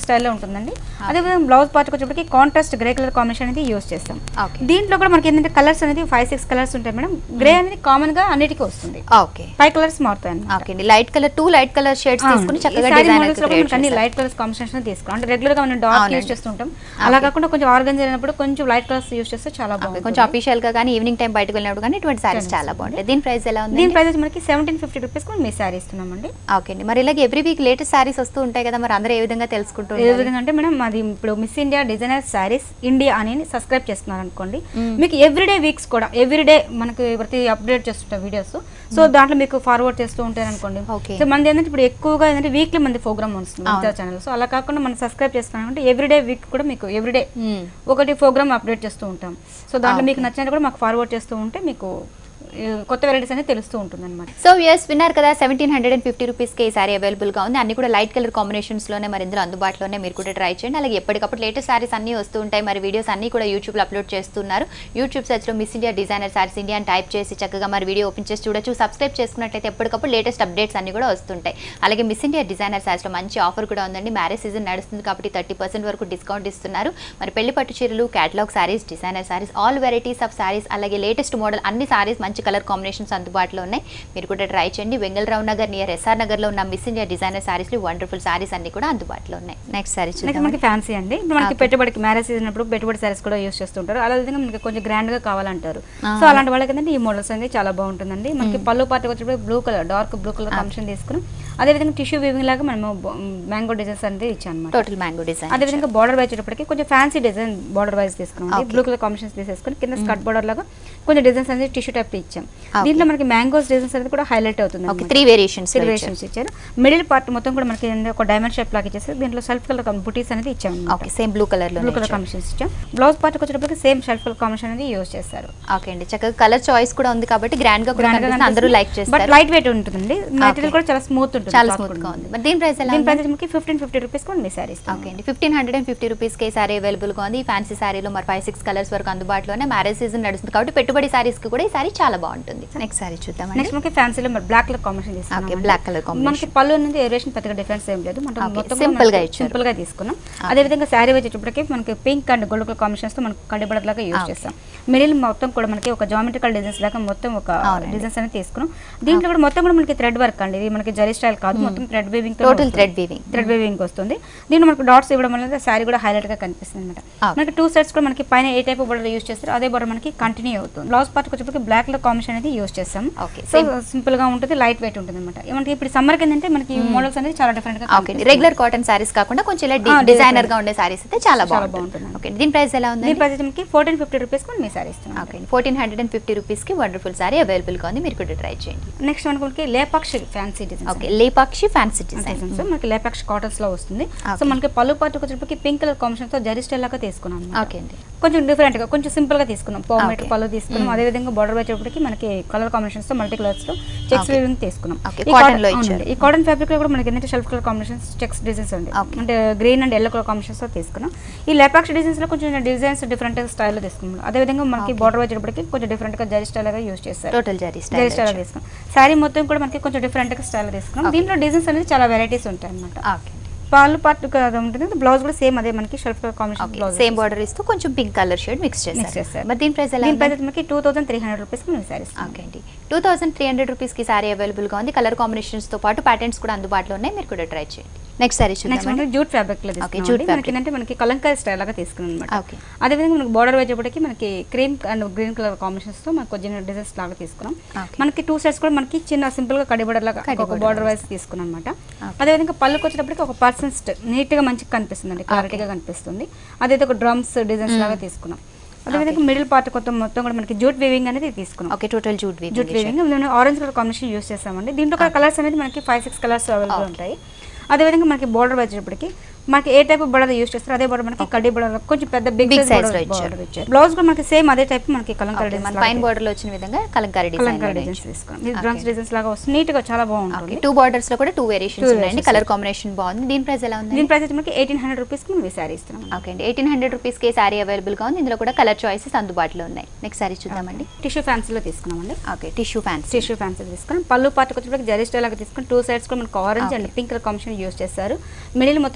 స్టైల్లో ఉంటుందండి అదేవిధంగా బ్లౌజ్ పార్ట్కి వచ్చేప్పటికి కాంట్రాస్ట్ గ్రే కలర్ కాంబినేషన్ అనేది యూస్ చేస్తాం ఓకే దీంట్లో కూడా మనకి ఏంటంటే కలర్స్ అనేది ఫైవ్ సిక్స్ కలర్స్ ఉంటాయి మేడం గ్రే అనేది కామన్ గా అన్నిటికీ వస్తుంది ఓకే ఫైవ్ కలర్స్ మారుతాయి అన్నమాట. ఓకే అండి light colour to light colour shades అవును. తీసుకుని ఈ చక్కగా saree డిజైన్ models లో కూడా మనకి అన్ని అయితే లైట్ కలర్స్ కాంబినేషన్ తీసుకున్నాం అంటే రెగ్యులర్ గా మనం డార్క్ అవునండి. యూస్ చేస్తుంటాం అలా కాకుండా కొంచెం ఆర్గన్స్ అయినప్పుడు కొంచెం లైట్ కలర్స్ యూస్ చేస్తే చాలా బాగుంటుంది కొంచెం అఫీషియల్ గా కానీ ఈవినింగ్ టైం బయటకు వెళ్ళినప్పుడు కానీ ఇటువంటి సారీస్ చాలా బాగుంటాయి దీని ప్రైస్ ఎలా ఉంది దీని ప్రైస్ వచ్చి మనకి సెవెంటీన్ ఫిఫ్టీ రూపీస్ కూడా మీ శారీ ఇస్తున్నామండి ఓకే అండి మరి ఇలాగ ఎవ్రీ వీక్ లేటెస్ట్ సారీస్ వస్తూ ఉంటాయి కదా మరి అందరూ ఏ విధంగా తెలుసుకుంటూ ఏ విధంగా అంటే మేడం మాది ఇప్పుడు Miss India designer sarees India అని సబ్స్క్రైబ్ చేస్తున్నారు అనుకోండి మీకు ఎవ్రీడే వీక్స్ కూడా ఎవ్రీడే మనకి ప్రతి అప్డేట్ చేస్తుంటాం వీడియోస్ సో దాంట్లో మీకు ఫార్వర్డ్ చేస్తూ ఉంటారు అనుకోండి Okay. సో మనది ఏంటంటే ఇప్పుడు ఎక్కువగా ఏంటంటే వీక్లీ మంది ప్రోగ్రామ్ వస్తుంది మిగతా ఛానల్ సో అలా కాకుండా మనం సబ్స్క్రైబ్ చేసుకున్నామంటే ఎవ్రీడే వీక్ కూడా మీకు ఎవ్రీడే మ్మ్. ఒకటి ప్రోగ్రామ్ అప్డేట్ చేస్తూ ఉంటాం సో దాంట్లో మీకు నచ్చినట్టు కూడా మాకు ఫార్వర్డ్ చేస్తూ ఉంటే మీకు ఈ, కొత్త వెరైటీస్ అనేది తెలుస్తూ ఉంటుంది అనమాట సో ఎస్ విన్నారు కదా సెవెంటీన్ హండ్రెడ్ అండ్ ఫిఫ్టీ రూపీస్కి ఈ సారీ అవైలబుల్గా ఉంది అన్ని కూడా లైట్ కలర్ కాంబినేషన్స్లోనే మరి ఇందులో అందుబాటులోనే మీరు కూడా ట్రై చేయండి అలాగే ఎప్పటికప్పుడు లేటెస్ట్ సారీస్ అన్నీ వస్తూ ఉంటాయి మరి వీడియోస్ అన్నీ కూడా యూట్యూబ్లో అప్లోడ్ చేస్తున్నారు యూట్యూబ్ సెర్చ్లో Miss India designer saris India అని టైప్ చేసి చక్కగా మరి వీడియో ఓపెన్ చేసి చూడొచ్చు సబ్స్క్రైబ్ చేసుకున్నట్లయితే ఎప్పటికప్పుడు లేటెస్ట్ అప్డేట్స్ అన్ని కూడా వస్తుంటాయి అలాగే మిస్ ఇండియా డిజైనర్ సారీస్లో మంచి ఆఫర్ కూడా ఉందండి మ్యారేజ్ సీజన్ నడుస్తుంది కాబట్టి థర్టీ పర్సెంట్ వరకు డిస్కౌంట్ ఇస్తున్నారు మరి పెళ్లి పట్టు చీరలు catalogue sarees designer sarees all varieties of sarees అలాగే లేటెస్ట్ మోడల్ అన్ని సారీస్ మంచి కలర్ కాంబినేషన్స్ అందుబాటులో ఉన్నాయి మీరు కూడా ట్రై చేయండి వెంగళరావు నగర్ నియర్ ఎస్ఆర్ నగర్లో ఉన్న మిస్ ఇండియా డిజైనర్ సారీస్లో వండర్ఫుల్ సారీస్ అన్ని కూడా అందుబాటులో ఉన్నాయి నెక్స్ట్ సారీ నెక్స్ట్ చూద్దాం మనకి ఫ్యాన్సీ అండి ఇప్పుడు మనకి Okay. పెట్టుబడికి మ్యారేజ్ సీజన్ అప్పుడు పెట్టుబడి సారీస్ కూడా యూస్ చేస్తుంటారు అలా విధంగా మనకి కొంచెం గ్రాండ్ గా కావాలంటారు Ah. సో అలాంటి వాళ్ళకి ఏంటంటే ఈ మోడల్స్ అనేది చాలా బాగుంటుందండి మనకి పళ్ళు పార్టీ వచ్చేటప్పుడు blue colour dark blue colour combination తీసుకుని అదే విధంగా టిష్యూ వీవింగ్ లాగా మనము మ్యాంగో డిజైన్స్ అనేది ఇచ్చాం అనమాట టోటల్ మ్యాంగో డిజైన్ అదే విధంగా బార్డర్ వైజ్ వచ్చేటప్పటికి కొంచెం ఫ్యాన్సీ డిజైన్ బార్డర్ వైజ్ తీసుకున్నాం Okay. బ్లూ కలర్ కాంబినేషన్స్ తీసేసుకుని కింద స్కర్ట్ బార్డర్ లాగా కొంచెం డిజైన్స్ అనేది టిష్యూ టైప్ ఇచ్చాం Okay. దీంట్లో మనకి మ్యాంగోస్ డిజైన్స్ అనేది కూడా హైలైట్ అవుతుంది ఓకే అన్నమాట. త్రీ వేరియేషన్స్ సిల్వేషన్స్ ఇచ్చారు మిడిల్ పార్ట్ మొత్తం కూడా మనకి ఏంటంటే ఒక డైమండ్ షేప్ లాగా ఇచ్చేసి దీంట్లో సెల్ఫ్ కలర్ బుటీస్ అనేది ఇచ్చాము ఓకే సేమ్ బ్లూ కలర్ లో బ్లూ కలర్ కాంబినేషన్స్ ఇచ్చాం బ్లౌజ్ పార్ట్ వచ్చేటప్పటికి సేమ్ షెల్ఫ్ కలర్ కాంబినేషన్ అనేది యూస్ చేస్తారు ఓకే అండి చక్కగా కలర్ చాయిస్ కూడా ఉంది కాబట్టి గ్రాండ్ గా కూడా కనిపిస్తుంది అందరూ లైక్ బట్ చేస్తారు లైట్ వెయిట్ ఉంటుందండి మెటీరియల్ కూడా చాలా స్మూత్ ఉంటుంది చాలా cloth స్మూత్ గా కూడా. ఉంది మరి దీని ప్రైస్ ఎలా దీని ఉంది? ప్రైస్ మనకి ఫిఫ్టీన్ ఫిఫ్టీ రూపీస్ కూడా మీ సారీ ఓకే అండి ఫిఫ్టీన్ హండ్రెడ్ అండ్ ఫిఫ్టీ రూపీస్కి ఈ సారీ అవైలబుల్గా ఉంది ఈ ఫ్యాన్సీ సారీలో మరి ఫైవ్ సిక్స్ కలర్స్ వరకు అందుబాటులోనే మ్యారేజ్ సీజన్ నడుస్తుంది కాబట్టి పెట్టుబడి సారీస్కి కూడా ఈ సారీ చాలా బాగుంటుంది నెక్స్ట్ సారీ చూద్దామండి నెక్స్ట్ మనకి ఫ్యాన్సీలో మరి బ్లాక్ కలర్ కాంబినేషన్ తీసుకున్నాం Okay, black color combination. మనకి పళ్ళు అనేది వేరియేషన్ పెద్దగా డిఫరెన్స్ ఏం లేదు మనం Okay, మొత్తం simple గా ఇచ్చారు. సింపుల్ గా తీసుకున్నాం అదే విధంగా శారీ వచ్చేటప్పటికి మనకి pink and gold colour combinations తో మనకి కడిబడ లాగా యూస్ Okay. చేస్తాం మిడిల్ మొత్తం కూడా మనకి ఒక జామెట్రికల్ డిజైన్స్ లాగా మొత్తం ఒక అవునండి. డిజైన్స్ అనేది తీసుకున్నాం దీంట్లో కూడా మొత్తం కూడా మనకి థ్రెడ్ వర్క్ అండి ఇది మనకి జరీ స్టైల్ కాదు మొత్తం thread weaving total thread weaving thread weaving వస్తుంది దీంట్లో మనకు డాట్స్ ఇవ్వడం వల్ల శారీ కూడా హైలైట్ గా కనిపిస్తుంది అనమాట Okay. మనకి టూ సెట్స్ కూడా మనకి పైన ఏ టైప్ బోర్డర్ యూస్ చేస్తారు అదే బోర్డర్ మనకి కంటిన్యూ అవుతుంది బ్లౌజ్ పార్ట్ వచ్చేప్పటికి బ్లాక్ కలర్ కాంబినేషన్ అనేది యూస్ చేస్తాం Okay, సో సింపుల్ గా ఉంటుంది లైట్ వెయిట్ ఉంటుంది అనమాట మనకి ఇప్పుడు సమ్మర్ కి ఏంటంటే మనకి మోడల్స్ అనేది చాలా డిఫరెంట్ గా ఓకే రెగ్యులర్ కాటన్ సారీస్ కాకుండా కొంచెం ఇలా ఆ, డిజైనర్ గా ఉండే సారీస్ అయితే చాలా చాలా బాగుంటుంది బాగుంటుంది. ఓకే దీని ప్రైస్ ఎలా ఉంది దీని ప్రైస్ మనకి ఫోర్టీన్ ఫిఫ్టీ రూపీస్ కూడా మీ సారీ ఇస్తున్నాం okay fourteen hundred and fifty రూపీస్కి వండర్ఫుల్ సారీ అవైలబుల్గా ఉంది మీరు కూడా ట్రై చేయండి నెక్స్ట్ మనకి Lepakshi fancy design okay Lepakshi fancy design designs మనకి లేపాక్షి కాటన్స్ లో వస్తుంది సో Okay. మనకి పళ్ళు పాటు వచ్చేటప్పటికి పింక్ కలర్ కాంబినేషన్ తో జరీ స్టైల్ లాగా తీసుకున్నాం అన్నమాట. ఓకే అండి కొంచెం డిఫరెంట్ గా కొంచెం సింపుల్ గా తీసుకున్నాం పౌ మీటర్ Okay. పళ్ళు తీసుకున్నాం అదే విధంగా బార్డర్ వచ్చేటప్పటికి మనకి కలర్ కాంబినేషన్స్ తో మల్టీ కలర్స్ లో చెక్స్ Okay. వీవింగ్ తీసుకున్నాం Okay, ఈ cotton cotton- లో అవునండి. ఇచ్చారు. ఈ కాటన్ ఫ్యాబ్రిక్ లో కూడా మనకి ఏంటంటే self colour combinations checks designs ఉంది Okay. అంటే green and yellow colour combinations తో తీసుకున్నాం ఈ లేపాక్షి డిజైన్స్ లో కొంచెం డిజైన్స్ డిఫరెంట్ స్టైల్ లో తీసుకున్నాం అదే విధంగా మనకి బార్డర్ వచ్చేటప్పటికి కొంచెం డిఫరెంట్ గా జరీ స్టైల్ గా యూస్ చేస్తారు total zari zari style style తీసుకున్నాం శారీ మొత్తం కూడా మనకి కొంచెం డిఫరెంట్ గా స్టైల్ తీసుకున్నాం దీంట్లో డిజైన్స్ అనేది చాలా వెరైటీస్ ఉంటాయి అన్నమాట ఓకే పాలు పార్ట్ ఉంటుంది బ్లౌజ్ కూడా సేమ్ అదే మనకి self colour combination okay blouse same border ఇస్తూ కొంచెం pink colour shade mix mix చేస్తారు చేస్తారు మరి దీని ప్రైస్ ఎలా దీని ఉంది? ప్రైస్ మనకి two thousand three hundred rupees మేము సారీస్ ఓకే అండి టూ థౌసండ్ త్రీ హండ్రెడ్ రూపీస్కి సారీ అవైలబుల్గా ఉంది కలర్ కాంబినేషన్స్తో పాటు ప్యాటర్న్స్ కూడా అందుబాటులో ఉన్నాయి మీరు కూడా ట్రై చేయండి నెక్స్ట్ సారీ నెక్స్ట్ చూద్దాం మనకి జూట్ ఫ్యాబ్రిక్ లో Okay, తీసుకున్నాం jute అండి. మనకి fabric. ఏంటంటే మనకి కలంకారీ స్టైల్ లాగా తీసుకున్నాం అనమాట ఓకే అదే విధంగా మనకి బార్డర్ వచ్చేప్పటికి మనకి cream and green colour combinations తో మనకి కొంచెం డిజైన్స్ లాగా తీసుకున్నాం Okay. మనకి టూ సెట్స్ కూడా మనకి చిన్న సింపుల్ గా కడి border లాగా కడి ఒక border బార్డర్ వైస్ తీసుకున్నాం అనమాట Okay. అదే విధంగా పళ్ళుకి వచ్చేటప్పటికి ఒక పర్సన్స్ నీట్ గా మంచిగా కనిపిస్తుంది క్లారిటీగా కనిపిస్తుంది అదైతే ఒక డ్రమ్స్ డిజైన్స్ లాగా తీసుకున్నాం అదే విధంగా మిడిల్ పార్ట్ కొత్త మొత్తం కూడా మనకి జూట్ వీవింగ్ అనేది తీసుకున్నాం okay total jute jute weaving ఇందులో ఆరెంజ్ కలర్ కాంబినేషన్ యూస్ చేస్తామండి దీంట్లో కూడా కలర్స్ అనేది మనకి ఫైవ్ సిక్స్ కలర్స్ అవైలబుల్ ఉంటాయి అదేవిధంగా మనకి బోర్డర్ వచ్చేటప్పటికి మనకి ఏ టైప్ బోర్డర్ యూస్ చేస్తారో అదే బోర్డర్ మనకి కడ్డీ బోర్డర్ కొంచెం పెద్ద బిగ్ Big సైజ్ size లో బోర్డర్ ఇచ్చారు. ఇచ్చారు బ్లౌజ్ కూడా మనకి సేమ్ అదే టైప్ మనకి కలంకారీ మన డిజైన్స్ పైన బార్డర్ లో వచ్చిన విధంగా కలంకారీ డిజైన్ కలంకారీ డిజైన్స్ తీసుకున్నాం ఇది డ్రమ్స్ డిజైన్స్ లాగా వస్తుంది నీట్ గా చాలా బాగుంటుంది టూ బార్డర్స్ లో కూడా టూ వేరియేషన్స్ Two ఉన్నాయండి variations. కలర్ కాంబినేషన్ బాగుంది దీని ప్రైస్ ఎలా ఉంది దీని ప్రైస్ వచ్చి మనకి ఎయిటీన్ హండ్రెడ్ రూపీస్ కి మనం సారీ ఇస్తున్నాం ఓకే అండి ఎయిటీన్ హండ్రెడ్ రూపీస్కి సారీ అవైలబుల్గా ఉంది ఇందులో కూడా కలర్ చాయిసెస్ అందుబాటులో ఉన్నాయి నెక్స్ట్ సారీ చూద్దామండి టిష్యూ ఫ్యాన్సీలో తీసుకున్నామండి okay tissue fancy tissue fancy తీసుకున్నాం పళ్ళు పార్ట్ వచ్చేప్పటికి జరీ స్టైల్ లాగా తీసుకుని టూ సైడ్స్ కూడా మనకి orange and pink colour combination use చేస్తారు మిడిల్ మొత్తం కూడా మనకి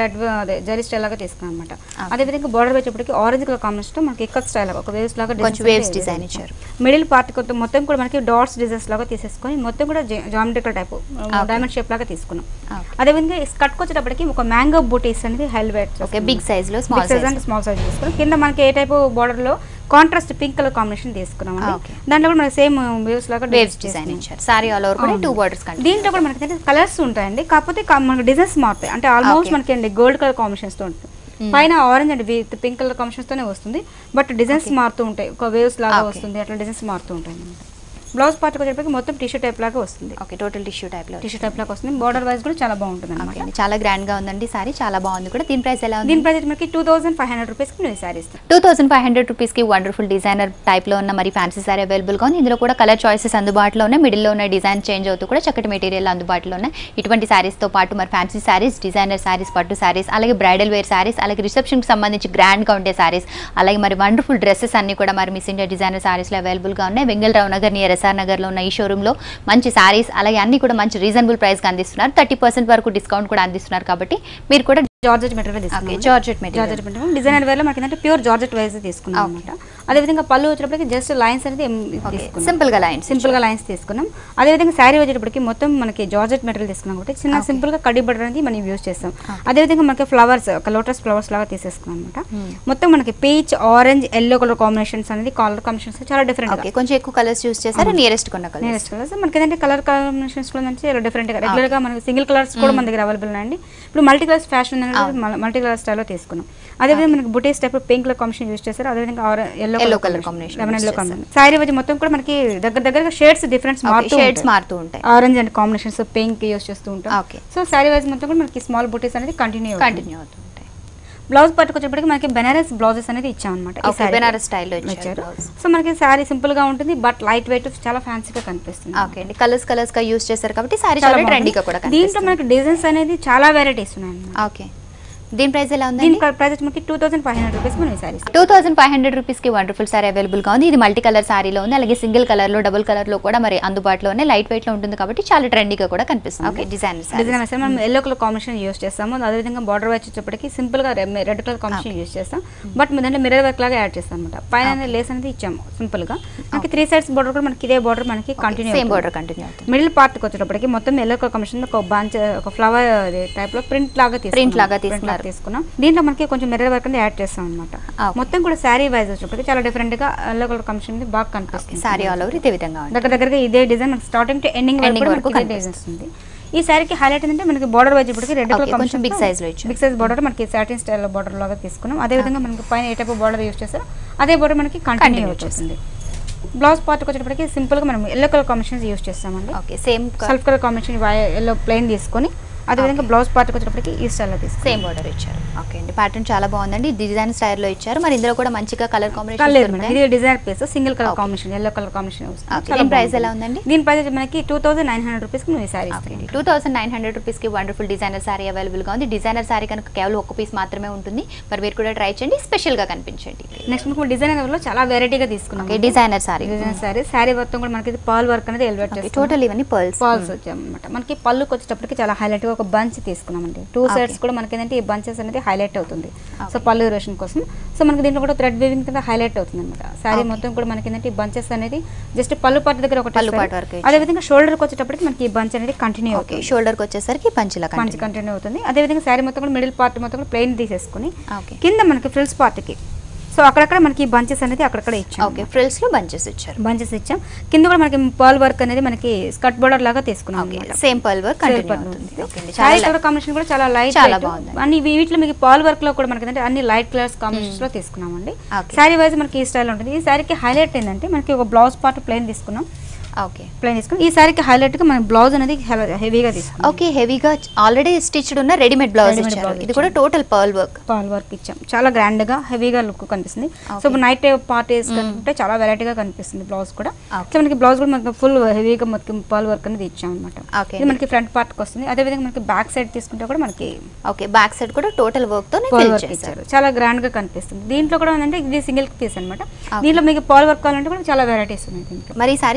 థ్రెడ్ అదే జరీ స్టైల్ లాగా తీసుకున్నాం అనమాట అదేవిధంగా బార్డర్ వచ్చేప్పటికి ఆరెంజ్ కలర్ కాంబినేషన్ తో మనకి ఎక్కత్ స్టైల్ ఒక వేవ్స్ లాగా కొంచెం waves design ఇచ్చారు. మిడిల్ పార్ట్ కొంత మొత్తం కూడా మనకి డాట్స్ డిజైన్స్ లాగా తీసేసుకొని మొత్తం కూడా జామెట్రికల్ టైప్ డైమండ్ షేప్ లాగా తీసుకున్నాం Okay. అదేవిధంగా స్కట్ వచ్చేటప్పటికి ఒక మ్యాంగో బూటీస్ అనేది హైలైట్ ఓకే బిగ్ సైజ్ లో స్మాల్ సైజ్ సైజ్ అంటే స్మాల్ సైజ్ తీసుకున్నాం కింద మనకి ఏ టైప్ బార్డర్ లో కాంట్రాస్ట్ పింక్ కలర్ కాంబినేషన్ తీసుకున్నాం Ah, okay. దాంట్లో కూడా మనకి సేమ్ వేవ్స్ లాగా వేవ్స్ designs డిజైన్ చేసుకున్నాం. ఇచ్చారు సారీ ఆల్ ఓవర్ కూడా అవును. టూ బార్డర్స్ కంటే దీంట్లో కూడా మనకి కలర్స్ ఉంటాయండి కాకపోతే కా- మనకి డిజైన్స్ మారుతాయి అంటే ఆల్మోస్ట్ Okay. మనకి అండి గోల్డ్ కలర్ కాంబినేషన్స్ తో ఉంటుంది పైన orange and with pink colour combinations తోనే వస్తుంది బట్ డిజైన్స్ మారుతూ ఉంటాయి ఒక వేవ్స్ లాగా Okay. వస్తుంది అట్లా డిజైన్స్ మారుతూ ఉంటాయి అన్నమాట బ్లౌజ్ పార్ట్ వచ్చేటప్పటికి మొత్తం టీ షర్ట్ టైప్ లాగా వస్తుంది ఓకే టోటల్ టిష్యూ టైప్ లో టీ షర్ట్ టైప్ లాగా వస్తుంది బార్డర్ వైజ్ కూడా చాలా బాగుంటుంది ఓకే అనమాట అండి చాలా గ్రాండ్ గా ఉందండి సారీ చాలా బాగుంది కూడా దీని ప్రైస్ ఎలా ఉంది దీని ప్రైస్ మనకి టూ థౌసండ్ ఫైవ్ హండ్రెడ్ రూపీస్కి నేను సారీ ఇస్తాను టూ థౌసండ్ ఫైవ్ హండ్రెడ్ రూపీస్కి వండర్ఫుల్ డిజైనర్ టైప్లో ఉన్న మరి ఫ్యాన్సీ సారీ అవైలబుల్గా ఉంది ఇందులో కూడా కలర్ చాయిసెస్ అందుబాటులో ఉన్నాయి మిడిల్లో ఉన్న డిజైన్ చేంజ్ అవుతూ కూడా చక్కటి మెటీరియల్ అందుబాటులో ఉన్నాయి ఇటువంటి శారీస్తో పాటు మరి ఫ్యాన్సీ శారీస్ డిజైనర్ శారీస్ పట్టు శారీస్ అలాగే బ్రైడల్ వేర్ శారీస్ అలాగే రిసెప్షన్కి సంబంధించి గ్రాండ్గా ఉండే శారీస్ అలాగే మరి వండర్ఫుల్ డ్రెస్సెస్ అన్ని కూడా మరి మిస్ ఇండియా డిజైనర్ శారీస్లో అవైలబుల్గా ఉన్నాయి వెంగళరావు నగర్ నియర్ ఎస్ఆర్ నగర్లో ఉన్న ఈ షోరూంలో మంచి శారీస్ అలాగే అన్ని కూడా మంచి రీజనబుల్ ప్రైస్కి అందిస్తున్నారు థర్టీ పర్సెంట్ వరకు డిస్కౌంట్ కూడా అందిస్తున్నారు కాబట్టి మీరు కూడా జార్జెట్ మెటీరియల్ ఓకే తీసుకున్నాం georgette material georgette material designer wear లో మనకి ఏంటంటే ప్యూర్ జార్జెట్ వైజ్ తీసుకున్నాం అనమాట అదేవిధంగా పళ్ళు వచ్చేటప్పటికి జస్ట్ లైన్స్ అనేది ఏం తీసుకున్నాం సింపుల్గా లైన్స్ సింపుల్ గా లైన్స్ తీసుకున్నాం అదేవిధంగా శారీ వచ్చేటప్పటికి మొత్తం మనకి జార్జెట్ మెటీరియల్ తీసుకున్నాం కాబట్టి చిన్న సింపుల్ గా కడ్డీ బటర్ అనేది మనం యూజ్ చేస్తాం అదేవిధంగా మనకి ఫ్లవర్స్ ఒక లోటస్ ఫ్లవర్స్ లాగా తీసేసుకున్నాం అనమాట మొత్తం మనకి peach orange yellow colour combinations అనేది కలర్ కాంబినేషన్స్ చాలా డిఫరెంట్ ఓకే కొంచెం ఎక్కువ కలర్స్ యూస్ చేశారు నియరెస్ట్ కొన్న కలర్ నియరెస్ట్ కలర్స్ మనకి ఏంటంటే కలర్ కాంబినేషన్స్ కూడా మంచి డిఫరెంట్ గా రెగ్యులర్ గా మనకి సింగిల్ కలర్స్ కూడా మన దగ్గర అవైలబుల్ ఉన్నాయండి ఇప్పుడు multi colours fashion multi colour స్టైల్లో తీసుకున్నాం అదేవిధంగా మనకి బుటీస్ type pink colour combination use చేశారు అదేవిధంగా yellow Yellow colour combination lemon use yellow combination sari వచ్చి మొత్తం కూడా మనకి దగ్గర దగ్గరగా షేడ్స్ డిఫరెన్స్ మారుతూ షేడ్స్ మారుతూ ఉంటాయి orange and combinations pink use చేస్తూ ఉంటాం Okay. సో సారీ వైజ్ మొత్తం కూడా మనకి స్మాల్ బుటీస్ అనేది కంటిన్యూ కంటిన్యూ అవుతూ ఉంటాయి బ్లౌజ్ పట్టుకొచ్చేప్పటికి మనకి బెనారస్ బ్లౌజెస్ అనేది ఇచ్చాం అనమాట Okay, బెనారస్ స్టైల్లో ఇచ్చారు ఇచ్చారు blouse. సో మనకి శారీ సింపుల్ గా ఉంటుంది బట్ లైట్ వెయిట్ చాలా ఫ్యాన్సీగా కనిపిస్తుంది ఓకే అండి కలర్స్ కలర్స్ గా యూస్ చేశారు కాబట్టి సారీ చాలా చాలా బాగుంది. ట్రెండీగా కూడా దీంట్లో కనిపిస్తుంది మనకి డిజైన్స్ అనేది చాలా వెరైటీస్ ఉన్నాయి అన్నమాట. ఓకే దీని ప్రైస్ ఎలా దీని ఉందండి ప్రైస్ మనకి two thousand five hundred rupees మనం saris two thousand five hundred రూపీస్కి వండర్ఫుల్ సారీ అవైలబుల్గా ఉంది ఇది మల్టీ కలర్ సారీలో ఉంది అలాగే సింగిల్ కలర్లో డబుల్ కలర్లో కూడా మరి అందుబాటులో ఉన్నాయి లైట్ వెయిట్లో ఉంటుంది కాబట్టి చాలా ట్రెండీగా కూడా కనిపిస్తుంది ఓకే డిజైన్ డిజైన్ వేస్తే మనం ఎల్లో కలర్ కాంబినేషన్ యూస్ చేస్తాము అదేవిధంగా బార్డర్ వచ్చేటప్పటికి సింపుల్ గా రెడ్ కలర్ కాంబినేషన్ యూస్ చేస్తాం బట్ మన దాంట్లో మిర్రర్ వర్క్ లాగా యాడ్ చేస్తాం అనమాట పైన లేస్ అనేది ఇచ్చాము సింపుల్ గా మనకి త్రీ సైడ్స్ బార్డర్ కూడా మనకి ఇదే బార్డర్ మనకి కంటిన్యూ సేమ్ బార్డర్ కంటిన్యూ అవుతుంది మిడిల్ పార్ట్ వచ్చేటప్పటికి మొత్తం ఎల్లో కలర్ కాంబినేషన్ ఒక బంచ్ ఒక ఫ్లవర్ టైప్ లో ప్రింట్ లాగా తీసుకున్నాం. Print లాగా Print తీసుకున్నారు. తీసుకున్నాం దీంట్లో మనకి కొంచెం మిర్రర్ వర్క్ అనేది యాడ్ చేస్తాం అనమాట Okay. మొత్తం కూడా శారీ వైజ్ వచ్చేటప్పటికి చాలా డిఫరెంట్ గా ఎల్లో కలర్ కాంబినేషన్ అనేది బాగా కనిపిస్తుంది సారీ ఆల్ ఓవర్ ఇదే విధంగా ఉంది దగ్గర దగ్గరగా ఇదే డిజైన్ మనకి స్టార్టింగ్ టు ఎండింగ్ Ending వరకు వరకు మనకి ఇదే డిజైన్ వస్తుంది ఈ శారీకి హైలైట్ ఏంటంటే మనకి బార్డర్ వైజ్ ఇప్పటికి రెడ్ Okay, కలర్ కొంచెం big size లో ఇచ్చారు. బిగ్ సైజ్ బార్డర్ మనకి సాటిన్ స్టైల్ బార్డర్ లాగా తీసుకున్నాం అదే విధంగా మనకి పైన ఏ టైప్ బార్డర్ యూస్ చేస్తారో అదే బార్డర్ మనకి కంటిన్యూ Continue వచ్చేస్తుంది బ్లౌజ్ పార్ట్ వచ్చేటప్పటికి సింపుల్ గా మనం ఎల్లో కలర్ కాంబినేషన్ యూస్ చేస్తామండి okay same self colour combination yellow plain తీసుకొని అదే విధంగా బ్లౌజ్ పార్ట్ వచ్చేటప్పటికి ఈ స్టైల్లో తీసుకుంటాం సేమ్ బార్డర్ ఇచ్చారు ఓకే అండి ప్యాటర్న్ చాలా బాగుందండి డిజైన్ స్టైల్లో ఇచ్చారు మరి ఇందులో కూడా మంచిగా కలర్ లేదు కాంబినేషన్ మేడం ఇది designer piece single colour combination yellow colour combination Okay. దీని price ఎలా ఉందండి? దీని ప్రైస్ మనకి two thousand nine hundred rupees మేము ఈ sari two thousand nine hundred రూపీస్కి వండర్ఫుల్ డిజైనర్ సారీ అవైలబుల్గా ఉంది డిజైనర్ సారీ కనుక కేవలం ఒక పీస్ మాత్రమే ఉంటుంది మరి మీరు కూడా ట్రై చేయండి స్పెషల్గా కనిపించండి నెక్స్ట్ మనకు డిజైనర్ లో చాలా వెరైటీగా తీసుకున్నాం okay designer sari designer sari sari మొత్తం కూడా మనకి పర్ల్ వర్క్ అనేది ఎలివేట్ చేస్తాం టోటల్ ఇవన్నీ పర్ల్స్ పర్ల్స్ వచ్చాయన్నమాట మనకి పళ్ళుకి వచ్చేటప్పటికి చాలా హైలైట్ గా ఒక బంచ్ తీసుకున్నామండి టూ సైడ్స్ కూడా మనకి ఏంటంటే ఈ బంచెస్ అనేది హైలైట్ అవుతుంది సో పళ్ళు రేషన్ కోసం సో మనకి దీంట్లో కూడా థ్రెడ్ వీవింగ్ కింద హైలైట్ అవుతుంది అనమాట శారీ మొత్తం కూడా మనకి ఏంటంటే ఈ బంచెస్ అనేది జస్ట్ పళ్ళు పాటు దగ్గర ఒకటి పళ్ళు ఇస్తారు. పాటు వరకు అదే విధంగా షోల్డర్కి వచ్చేటప్పటికి మనకి ఈ బంచ్ అనేది కంటిన్యూ ఓకే అవుతుంది షోల్డర్కి వచ్చేసరికి పంచిలా మంచి కంటిన్యూ అవుతుంది అదే విధంగా శారీ మొత్తం కూడా మిడిల్ పార్ట్ మొత్తం కూడా ప్లెయిన్ తీసేసుకుని ఓకే కింద మనకి ఫ్రిల్స్ పార్ట్కి సో అక్కడక్కడ మనకి బంచెస్ అనేది అక్కడక్కడ ఇచ్చాం ఓకే ఫ్రిల్స్ లో బంచెస్ ఇచ్చారు బంచెస్ ఇచ్చాం కింద కూడా మనకి పర్ల్ వర్క్ అనేది మనకి స్కర్ట్ బోర్డర్ లాగా తీసుకున్నాం ఓకే అన్నమాట. Same pearl work Silver continue పట్టు అవుతుంది ఉంటుంది. ఓకే అండి శారీ చాలా కలర్ కాంబినేషన్ కూడా చాలా లైట్ చాలా బాగుంది. అన్ని వీటిలో మీకు పాల్ వర్క్ లో కూడా మనకి ఏంటంటే అన్ని లైట్ కలర్స్ కాంబినేషన్స్ లో తీసుకున్నామండి Okay. శారీ వైజ్ మనకి ఈ స్టైల్ ఉంటుంది ఈ శారీకి హైలైట్ ఏంటంటే మనకి ఒక బ్లౌజ్ పార్ట్ ప్లెయిన్ తీసుకున్నాం ఓకే ప్లెయిన్ తీసుకున్నాం ఈ శారీకి హైలైట్ గా మన బ్లౌజ్ అనేది హెవీగా తీసుకున్నాం ఓకే హెవీగా ఆల్రెడీ స్టిచ్డ్ ఉన్న రెడీమేడ్ బ్లౌజ్ Readymade ఇచ్చారు blouse ఇది కూడా total pearl work pearl work ఇచ్చాం చాలా గ్రాండ్ గా హెవీగా లుక్ కనిపిస్తుంది సో నైట్ పార్టీస్ కంటే చాలా వెరైటీగా కనిపిస్తుంది బ్లౌజ్ కూడా Okay. సో మనకి బ్లౌజ్ కూడా మనకి ఫుల్ హెవీగా మొత్తం పాల్ వర్క్ అనేది ఇచ్చాం అనమాట Okay. ఇది మనకి ఫ్రంట్ పార్ట్ వస్తుంది అదే విధంగా మనకి బ్యాక్ సైడ్ తీసుకుంటే కూడా మనకి ఓకే బ్యాక్ సైడ్ కూడా టోటల్ వర్క్ తో పాల్ ఫిల్ వర్క్ చేశారు ఇచ్చారు చాలా గ్రాండ్ గా కనిపిస్తుంది దీంట్లో కూడా ఏంటంటే ఇది సింగిల్ పీస్ అనమాట దీంట్లో మీకు పాల్ వర్క్ కావాలంటే కూడా చాలా వెరైటీస్ ఉన్నాయి దీంట్లో మరి ఈ సారీ చాలా గ్రాండ్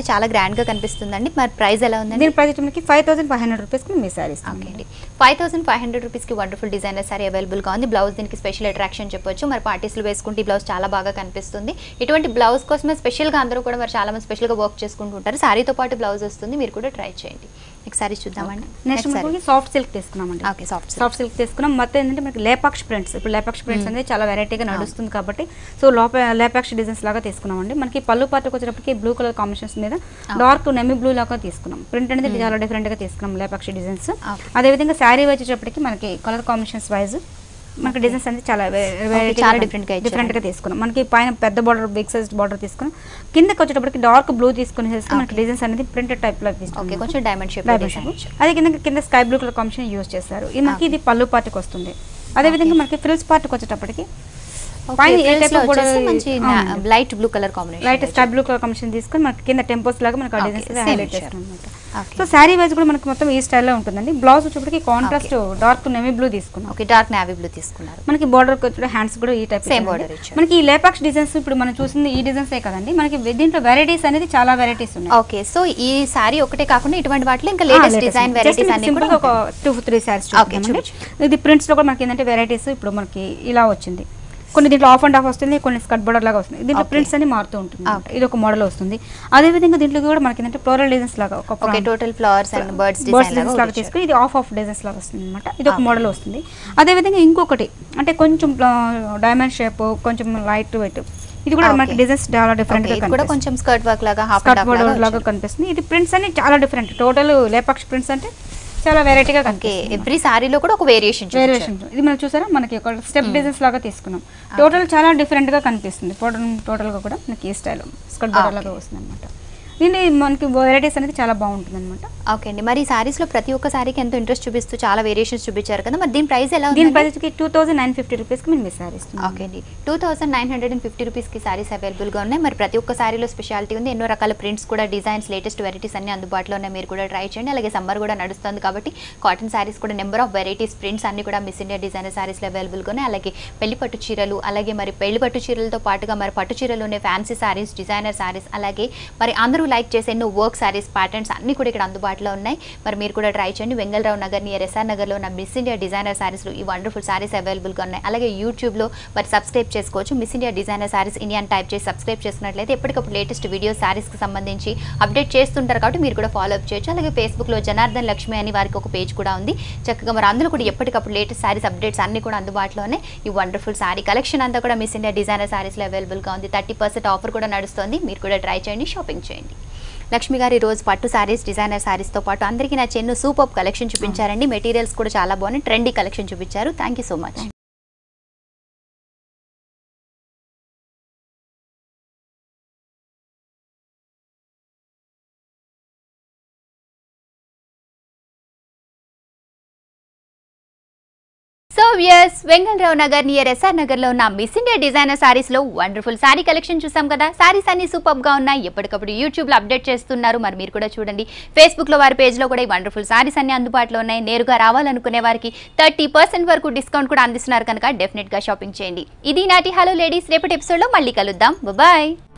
గ్రాండ్ గా కనిపిస్తుందండి మరి ప్రైస్ ఎలా ఉందండి దీని ప్రైస్ వచ్చి మనకి ఫైవ్ థౌసండ్ ఫైవ్ హండ్రెడ్ రూపీస్కి మీ శారీ ఓకే అండి ఫైవ్ థౌసండ్ ఫైవ్ హండ్రెడ్ రూపీస్కి వండర్ఫుల్ డిజైనర్ సారీ అవైలబుల్గా ఉంది బ్లౌజ్ దీనికి స్పెషల్ అట్రాక్షన్ చెప్పొచ్చు మరి పార్టీస్లో వేసుకుంటే ఈ బ్లౌజ్ చాలా బాగా కనిపిస్తుంది ఇటువంటి బ్లౌజ్ కోసమే స్పెషల్గా అందరూ కూడా మరి చాలా మంది స్పెషల్గా వర్క్ చేసుకుంటూ ఉంటారు సారీతో పాటు బ్లౌజ్ వస్తుంది మీరు కూడా ట్రై చేయండి నెక్స్ట్ సారీ చూద్దామండి నెక్స్ట్ మనకి సాఫ్ట్ సిల్క్ తీసుకున్నామండి ఓకే సాఫ్ట్ సాఫ్ట్ సిల్క్ తీసుకున్నాం మొత్తం ఏంటంటే మనకి లేపాక్ష ప్రింట్స్ ఇప్పుడు లేపాక్ష ప్రింట్స్ అనేది చాలా వెరైటీగా నడుస్తుంది కాబట్టి సో లోపల లేపాక్ష డిజైన్స్ లాగా తీసుకున్నామండి మనకి పళ్ళు పాటకు వచ్చేటప్పటికి బ్లూ కలర్ కాంబినేషన్స్ మీద డార్క్ నెమీ బ్లూ లాగా తీసుకున్నాం ప్రింట్ అనేది చాలా డిఫరెంట్ గా తీసుకున్నాం లేపాక్ష డిజైన్స్ Okay. అదేవిధంగా శారీ వచ్చేటప్పటికి మనకి కలర్ కాంబినేషన్స్ వైజ్ మనకి డిజైన్స్ అనేది చాలా చాలా different గా డిఫరెంట్ గా ఇచ్చారండి. తీసుకున్నాం మనకి పైన పెద్ద బార్డర్ బిగ్ సైజ్ బార్డర్ తీసుకున్నాం కిందకి వచ్చేటప్పటికి డార్క్ బ్లూ తీసుకుని మనకి డిజైన్స్ అనేది ప్రింటెడ్ టైప్ లో ఓకే తీసుకున్నాం కొంచెం డైమండ్ షేప్ డైమండ్ షేప్. అదే కింద కింద sky blue colour combination use చేస్తారు ఇది మనకి ఇది పళ్ళు పార్టీకి వస్తుంది అదే విధంగా మనకి ఫ్రిల్స్ పార్టీకి వచ్చేటప్పటికి పైన ఏ type of border- మంచి అవునండి. Light blue colour combination light sky blue colour combination తీసుకొని మనకి కింద టెంపోస్ లాగా మనకి ఆ Okay, designs same highlight shade. చేస్తాం అనమాట Okay. సో శారీ వైజ్ కూడా మనకి మొత్తం ఈ స్టైల్లో ఉంటుందండి బ్లౌజ్ వచ్చేప్పటికి కాంట్రాస్ట్ డార్క్ నెమీ బ్లూ తీసుకున్నాం ఓకే డార్క్ నావీ బ్లూ తీసుకున్నారు మనకి బార్డర్ వచ్చి హ్యాండ్స్ కూడా ఈ టైప్ Same border ఇచ్చారు. మనకి ఈ లేపాక్స్ డిజైన్స్ ఇప్పుడు మనం చూసింది ఈ డిజైన్స్ కదండి మనకి దీంట్లో వెరైటీస్ అనేది చాలా వెరైటీస్ ఉన్నాయి ఓకే సో ఈ సారీ ఒకటే కాకుండా ఇటువంటి వాటిలో ఇంకా లేటెస్ట్ డిజైన్ వెరైటీస్ అన్ని కూడా ఒక టూ త్రీ సారీస్ Okay, ఇది ప్రింట్స్ లో కూడా మనకి ఏంటంటే వెరైటీస్ ఇప్పుడు మనకి ఇలా వచ్చింది కొన్ని దీంట్లో ఆఫ్ అండ్ ఆఫ్ వస్తుంది కొన్ని స్కట్ బోర్డర్ లాగా వస్తుంది దీంట్లో Okay. ప్రింట్స్ అన్ని మారుతూ ఉంటుంది Okay. ఇది ఒక మోడల్ వస్తుంది అదే విధంగా దీంట్లో కూడా మనకి ఏంటంటే ఫ్లోరల్ డిజైన్స్ లాగా ఒక okay total flowers and birds birds design designs లాగా తీసుకుని ఇది ఆఫ్ ఆఫ్ డిజైన్స్ లాగా వస్తుంది అనమాట ఇది ఒక మోడల్ వస్తుంది అదే విధంగా ఇంకొకటి అంటే కొంచెం డైమండ్ షేప్ కొంచెం లైట్ వెయిట్ ఇది కూడా Okay. మనకి డిజైన్స్ చాలా డిఫరెంట్ గా ఇది కూడా కనిపిస్తుంది. కొంచెం స్కర్ట్ వర్క్ లాగా half skirt and border half లాగా కనిపిస్తుంది ఇది ప్రింట్స్ అన్ని చాలా డిఫరెంట్ టోటల్ లేపాక్ష ప్రింట్స్ అంటే చాలా వెరైటీగా ఓకే కనిపిస్తుంది ఎవ్రీ సారీలో కూడా ఒక వేరియేషన్ వేరియేషన్ ఇది మనం చూసారా మనకి ఒక స్టెప్ డిజైన్స్ లాగా తీసుకున్నాం టోటల్ చాలా డిఫరెంట్ గా కనిపిస్తుంది టోటల్ టోటల్ గా కూడా మనకి ఈ స్టైల్ స్కర్ట్ బోర్డర్ లాగా వస్తుంది అనమాట దీని మనకి వెరైటీస్ అనేది చాలా బాగుంటుంది అనమాట ఓకే అండి మరి ఈ సారీస్ లో ప్రతి ఒక్క సారీకి ఎంతో ఇంట్రెస్ట్ చూపిస్తూ చాలా వేరియేషన్స్ చూపించారు కదా మరి దీని ప్రైస్ ఎలా దీని ఉంది price two thousand nine fifty రూపీస్కి మేము మీ సారీ ఇస్తున్నాం ఓకే అండి two thousand nine hundred and fifty రూపీస్కి సారీస్ అవైలబుల్గా ఉన్నాయి మరి ప్రతి ఒక్క సారీలో స్పెషాలిటీ ఉంది ఎన్నో రకాల ప్రింట్స్ కూడా డిజైన్స్ లేటెస్ట్ వెరైటీస్ అన్ని అందుబాటులో ఉన్నాయి మీరు కూడా ట్రై చేయండి అలాగే సమ్మర్ కూడా నడుస్తుంది కాబట్టి కాటన్ సారీస్ కూడా నెంబర్ ఆఫ్ వెరైటీస్ ప్రింట్స్ అన్ని కూడా మిస్ ఇండియా డిజైనర్ సారీస్లో అవైలబుల్గా ఉన్నాయి అలాగే పెళ్లి పట్టు చీరలు అలాగే మరి పెళ్లి పట్టు చీరలతో పాటుగా మరి పట్టు చీరలోనే ఫ్యాన్సీ సారీస్ డిజైనర్ సారీస్ అలాగే మరి అందరూ లైక్ చేసే ఎన్నో వర్క్ సారీస్ ప్యాటర్న్స్ అన్ని కూడా ఇక్కడ అందుబాటులో ఉన్నాయి మరి మీరు కూడా ట్రై చేయండి వెంగళరావు నగర్ నియర్ ఎస్ఆర్ నగర్లో ఉన్న మిస్ ఇండియా డిజైనర్ సారీస్లో ఈ వండర్ఫుల్ సారీస్ అవైలబుల్గా ఉన్నాయి అలాగే యూట్యూబ్లో మరి సబ్స్క్రైబ్ చేసుకోవచ్చు Miss India designer saris India అని టైప్ చేసి సబ్స్క్రైబ్ చేసుకున్నట్లయితే ఎప్పటికప్పుడు లేటెస్ట్ వీడియో సారీస్కి సంబంధించి అప్డేట్ చేస్తుంటారు కాబట్టి మీరు కూడా ఫాలో అప్ చేయొచ్చు అలాగే ఫేస్బుక్లో జనార్దన్ లక్ష్మి అని వారికి ఒక పేజ్ కూడా ఉంది చక్కగా మరి అందులో కూడా ఎప్పటికప్పుడు లేటెస్ట్ సారీస్ అప్డేట్స్ అన్ని కూడా అందుబాటులోనే ఈ వండర్ఫుల్ సారీ కలెక్షన్ అంతా కూడా మిస్ ఇండియా డిజైనర్ సారీస్లో అవైలబుల్గా ఉంది థర్టీ పర్సెంట్ ఆఫర్ కూడా నడుస్తుంది మీరు కూడా ట్రై చేయండి షాపింగ్ చేయండి లక్ష్మి గారు ఈ రోజు పట్టు సారీస్ డిజైనర్ సారీస్తో పాటు అందరికీ నా చెన్ను సూపర్ కలెక్షన్ చూపించారండి మెటీరియల్స్ కూడా చాలా బాగున్నాయి ట్రెండీ కలెక్షన్ చూపించారు thank you so much so wears Vengalrao Nagar near SR Nagar లో ఉన్న మిస్ ఇండియా డిజైనర్ సారీస్ లో వండర్ఫుల్ సారీ కలెక్షన్ చూసాం కదా సారీస్ అన్ని సూపర్ గా ఉన్నాయి ఎప్పటికప్పుడు యూట్యూబ్ లో అప్డేట్ చేస్తున్నారు మరి మీరు కూడా చూడండి ఫేస్బుక్ లో వారి పేజ్ లో కూడా ఈ వండర్ఫుల్ సారీస్ అన్ని అందుబాటులో ఉన్నాయి నేరుగా రావాలనుకునే వారికి థర్టీ పర్సెంట్ వరకు డిస్కౌంట్ కూడా అందిస్తున్నారు కనుక డెఫినెట్ గా షాపింగ్ చేయండి ఇది నాటి హలో లేడీస్ రేపటి ఎపిసోడ్ లో మళ్ళీ కలుద్దాం బాయ్